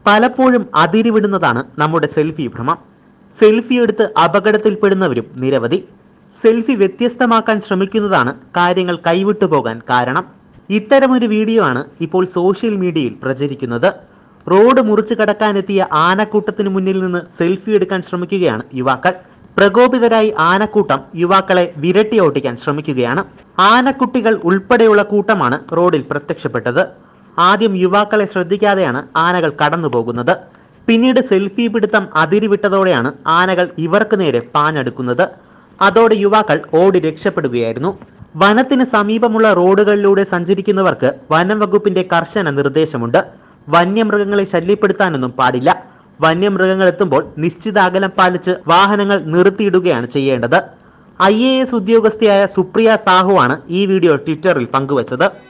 പലപ്പോഴും അതിരിവിടുന്നതാണ് നമ്മുടെ സെൽഫി ഭ്രമം സെൽഫി എടുത്ത് അപകടത്തിൽപ്പെടുന്നവരും നിരവധി സെൽഫി വ്യത്യസ്തമാക്കാൻ ശ്രമിക്കുന്നതാണ് കാര്യങ്ങൾ കൈവിട്ടു പോകാൻ കാരണം ഇത്തരമൊരു വീഡിയോ ആണ് ഇപ്പോൾ സോഷ്യൽ മീഡിയയിൽ പ്രചരിക്കുന്നത് റോഡ് മുറിച്ചു കടക്കാനെത്തിയ ആനക്കൂട്ടത്തിന് മുന്നിൽ നിന്ന് സെൽഫി എടുക്കാൻ ശ്രമിക്കുകയാണ് യുവാക്കൾ പ്രകോപിതരായി ആനക്കൂട്ടം യുവാക്കളെ വിരട്ടി ഓട്ടിക്കാൻ ശ്രമിക്കുകയാണ് ആനക്കുട്ടികൾ ഉൾപ്പെടെയുള്ള കൂട്ടമാണ് റോഡിൽ പ്രത്യക്ഷപ്പെട്ടത് ആദ്യം യുവാക്കളെ ശ്രദ്ധിക്കാതെയാണ് ആനകൾ കടന്നു പോകുന്നത് പിന്നീട് സെൽഫി പിടുത്തം അതിരിവിട്ടതോടെയാണ് ആനകൾ ഇവർക്ക് നേരെ പാഞ്ഞെടുക്കുന്നത് അതോടെ യുവാക്കൾ ഓടി രക്ഷപ്പെടുകയായിരുന്നു വനത്തിന് സമീപമുള്ള റോഡുകളിലൂടെ സഞ്ചരിക്കുന്നവർക്ക് വനം വകുപ്പിന്റെ കർശന നിർദ്ദേശമുണ്ട് വന്യമൃഗങ്ങളെ ശല്യപ്പെടുത്താനൊന്നും പാടില്ല വന്യമൃഗങ്ങൾ എത്തുമ്പോൾ നിശ്ചിത അകലം പാലിച്ച് വാഹനങ്ങൾ നിർത്തിയിടുകയാണ് ചെയ്യേണ്ടത് ഐ എ എസ് ഉദ്യോഗസ്ഥയായ സുപ്രിയ സാഹുവാണ് ഈ വീഡിയോ ട്വിറ്ററിൽ പങ്കുവച്ചത്